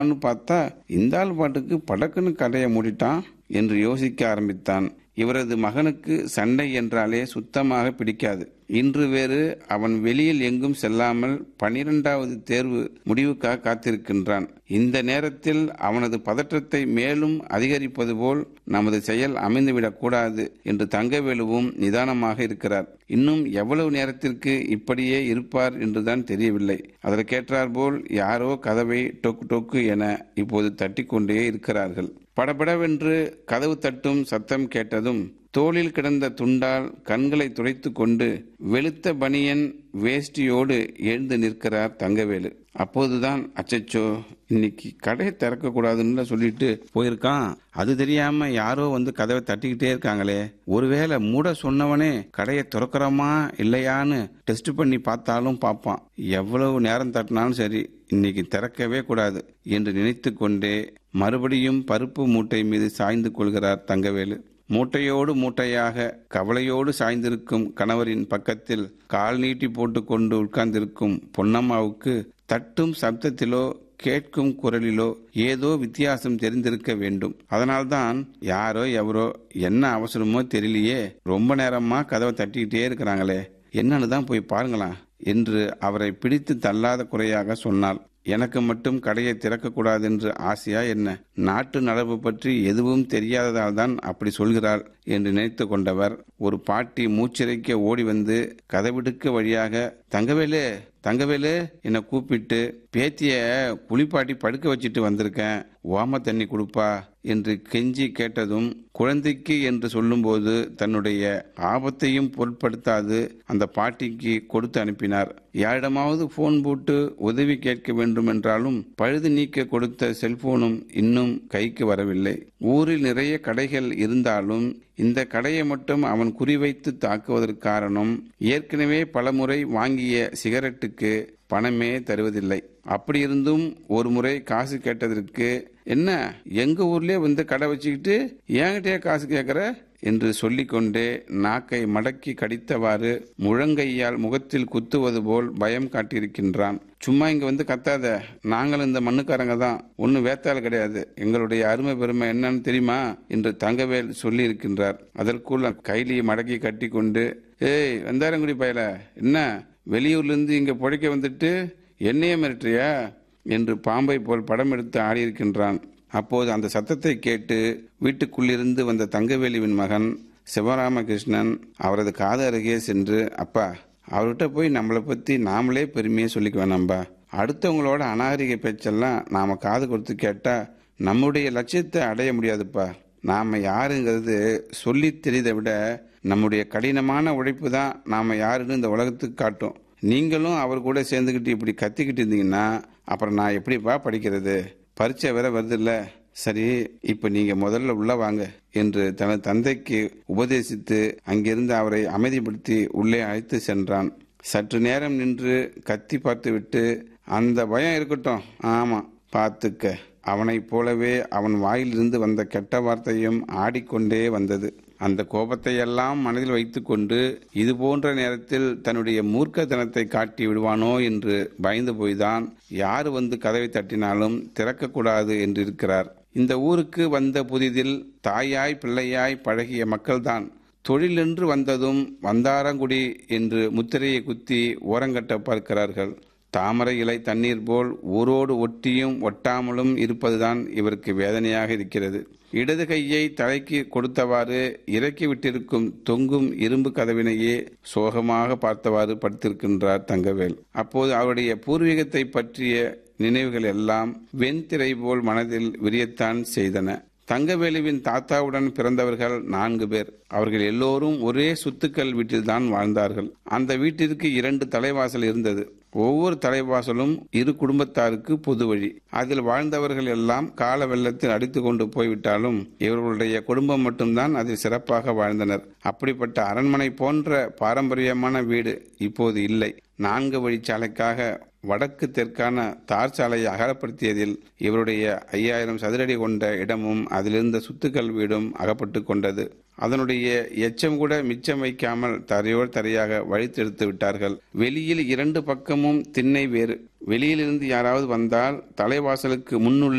ன்னு பார்த்தா இந்த ஆள் பாட்டுக்கு படக்குன்னு கடையை மூடிட்டான் என்று யோசிக்க ஆரம்பித்தான் இவரது மகனுக்கு சண்டை என்றாலே சுத்தமாக பிடிக்காது இன்று வேறு அவன் வெளியில் எங்கும் செல்லாமல் பனிரெண்டாவது தேர்வு முடிவுக்காக காத்திருக்கின்றான் இந்த நேரத்தில் அவனது பதற்றத்தை மேலும் அதிகரிப்பது போல் நமது செயல் அமைந்துவிடக் கூடாது என்று தங்கவேலுவும் நிதானமாக இருக்கிறார் இன்னும் எவ்வளவு நேரத்திற்கு இப்படியே இருப்பார் என்றுதான் தெரியவில்லை அதற்கேற்றார் போல் யாரோ கதவை டொக்கு டொக்கு என இப்போது தட்டிக்கொண்டே இருக்கிறார்கள் படபடவென்று கதவு தட்டும் சத்தம் கேட்டதும் தோளில் கிடந்த துண்டால் கண்களை துடைத்து கொண்டு வெளுத்த பனியன் வேஷ்டியோடு எழுந்து நிற்கிறார் தங்கவேலு அப்போதுதான் அச்சச்சோ இன்னைக்கு கடையை திறக்க கூடாதுன்னு சொல்லிட்டு போயிருக்கான் அது தெரியாம யாரோ வந்து கதவை தட்டிக்கிட்டே இருக்காங்களே ஒருவேளை மூட சொன்னவனே கடையை திறக்கிறோமா இல்லையான்னு டெஸ்ட் பண்ணி பார்த்தாலும் பார்ப்பான் எவ்வளவு நேரம் தட்டினாலும் சரி இன்னைக்கு திறக்கவே கூடாது என்று நினைத்து கொண்டே மறுபடியும் பருப்பு மூட்டை மீது சாய்ந்து கொள்கிறார் தங்கவேலு மூட்டையோடு மூட்டையாக கவலையோடு சாய்ந்திருக்கும் கணவரின் பக்கத்தில் கால் நீட்டி போட்டுக்கொண்டு உட்கார்ந்திருக்கும் பொன்னம்மாவுக்கு தட்டும் சப்தத்திலோ கேட்கும் குரலிலோ ஏதோ வித்தியாசம் தெரிந்திருக்க வேண்டும் அதனால்தான் யாரோ எவரோ என்ன அவசரமோ தெரியலையே ரொம்ப நேரமா கதவை தட்டிக்கிட்டே இருக்கிறாங்களே என்னன்னு தான் போய் பாருங்களாம் என்று அவரை பிடித்து தள்ளாத குறையாக சொன்னாள் எனக்கு மட்டும் கடையை திறக்கக்கூடாது என்று ஆசையா என்ன நாட்டு நடப்பு பற்றி எதுவும் தெரியாததால் தான் அப்படி சொல்கிறாள் என்று நினைத்து கொண்டவர் ஒரு பாட்டி மூச்சிறைக்க ஓடி வந்து கதவிடுக்க வழியாக தங்கவேலு தங்கவேலு என்னை கூப்பிட்டு பேத்திய குளிப்பாட்டி படுக்க வச்சுட்டு வந்திருக்கேன் ஓம தண்ணி கொடுப்பா என்று கெஞ்சி கேட்டதும் குழந்தைக்கு என்று சொல்லும்போது தன்னுடைய ஆபத்தையும் பொருட்படுத்தாது அந்த பாட்டிக்கு கொடுத்து அனுப்பினார் யாரிடமாவது போன் போட்டு உதவி கேட்க வேண்டும் என்றாலும் பழுது நீக்க கொடுத்த செல்போனும் இன்னும் கைக்கு வரவில்லை ஊரில் நிறைய கடைகள் இருந்தாலும் இந்த கடையை மட்டும் அவன் குறிவைத்து தாக்குவதற்கு காரணம் ஏற்கனவே பலமுறை வாங்கிய சிகரெட்டுக்கு பணமே தருவதில்லை அப்படி இருந்தும் ஒரு முறை காசு கேட்டதற்கு என்ன எங்க ஊர்லயே வந்து கடை வச்சுக்கிட்டு என்கிட்டயே காசு கேட்கற என்று சொல்லிக்கொண்டே நாக்கை மடக்கி கடித்தவாறு முழங்கையால் முகத்தில் குத்துவது போல் பயம் காட்டியிருக்கின்றான் சும்மா இங்க வந்து கத்தாத நாங்கள் இந்த மண்ணுக்காரங்க தான் ஒன்னும் வேத்தாள் கிடையாது எங்களுடைய அருமை பெருமை என்னன்னு தெரியுமா என்று தங்கவேல் சொல்லி இருக்கின்றார் அதற்குள் கைலியை மடக்கி கட்டி கொண்டு ஏய் வந்தாரங்குடி பயல என்ன வெளியூர்ல இருந்து இங்க புழைக்க வந்துட்டு என்னையே மிரட்டுறியா என்று பாம்பை போல் படம் எடுத்து ஆடியிருக்கின்றான் அப்போது அந்த சத்தத்தை கேட்டு வீட்டுக்குள்ளிருந்து வந்த தங்கவேலுவின் மகன் சிவராமகிருஷ்ணன் அவரது காது அருகே சென்று அப்பா அவர்கிட்ட போய் நம்மளை பத்தி நாமளே பெருமையை சொல்லிக்க வேணாம்பா அடுத்தவங்களோட அநாகரிக பேச்செல்லாம் நாம காது கொடுத்து கேட்டா நம்முடைய லட்சியத்தை அடைய முடியாதுப்பா நாம யாருங்கிறது சொல்லி தெரிதை விட நம்முடைய கடினமான உழைப்பு தான் நாம யாருன்னு இந்த உலகத்துக்கு காட்டும் நீங்களும் அவர் கூட சேர்ந்துக்கிட்டு இப்படி கத்திக்கிட்டு இருந்தீங்கன்னா அப்புறம் நான் எப்படிப்பா படிக்கிறது பரீட்சை வேற வருது இல்ல சரி இப்ப நீங்க முதல்ல உள்ள வாங்க என்று தனது தந்தைக்கு உபதேசித்து அங்கிருந்து அவரை அமைதிப்படுத்தி உள்ளே அழைத்து சென்றான் சற்று நேரம் நின்று கத்தி பார்த்துவிட்டு அந்த பயம் இருக்கட்டும் ஆமா பார்த்துக்க அவனைப் போலவே அவன் வாயிலிருந்து வந்த கெட்ட வார்த்தையும் ஆடிக்கொண்டே வந்தது அந்த கோபத்தை எல்லாம் மனதில் வைத்துக்கொண்டு இது போன்ற நேரத்தில் தன்னுடைய மூர்க்கத்தனத்தை காட்டி விடுவானோ என்று பயந்து போய்தான் யார் வந்து கதவை தட்டினாலும் திறக்கக்கூடாது என்று இருக்கிறார் இந்த ஊருக்கு வந்த புதிதில் தாயாய் பிள்ளையாய் பழகிய மக்கள்தான் தொழிலென்று வந்ததும் வந்தாரங்குடி என்று முத்திரையை குத்தி ஓரங்கட்ட பார்க்கிறார்கள் தாமரை இலை தண்ணீர் போல் ஊரோடு ஒட்டியும் ஒட்டாமலும் இருப்பதுதான் இவருக்கு வேதனையாக இருக்கிறது இடது கையை தலைக்கு கொடுத்தவாறு இறக்கி விட்டிருக்கும் தொங்கும் இரும்பு கதவினையே சோகமாக பார்த்தவாறு படுத்திருக்கின்றார் தங்கவேல் அப்போது அவருடைய பூர்வீகத்தை பற்றிய நினைவுகள் எல்லாம் வெண்திரை போல் மனதில் விரியத்தான் செய்தன தங்கவேலுவின் தாத்தாவுடன் பிறந்தவர்கள் நான்கு பேர் அவர்கள் எல்லோரும் ஒரே சுத்துக்கள் வீட்டில்தான் வாழ்ந்தார்கள் அந்த வீட்டிற்கு இரண்டு தலைவாசல் இருந்தது ஒவ்வொரு தலைவாசலும் இரு குடும்பத்தாருக்கு பொது வழி அதில் வாழ்ந்தவர்கள் எல்லாம் கால வெள்ளத்தில் அடித்து கொண்டு போய்விட்டாலும் இவர்களுடைய குடும்பம் மட்டும்தான் அதில் சிறப்பாக வாழ்ந்தனர் அப்படிப்பட்ட அரண்மனை போன்ற பாரம்பரியமான வீடு இப்போது இல்லை நான்கு வழிச்சாலைக்காக வடக்கு தெற்கான தார் சாலையை அகலப்படுத்தியதில் இவருடைய ஐயாயிரம் சதுரடி கொண்ட இடமும் அதிலிருந்த சுத்துக்கள் வீடும் அகப்பட்டு கொண்டது அதனுடைய எச்சம் கூட மிச்சம் வைக்காமல் தரையோர் தரையாக வழித்தெடுத்து விட்டார்கள் வெளியில் இரண்டு பக்கமும் திண்ணை வேறு வெளியிலிருந்து யாராவது வந்தால் தலைவாசலுக்கு முன்னுள்ள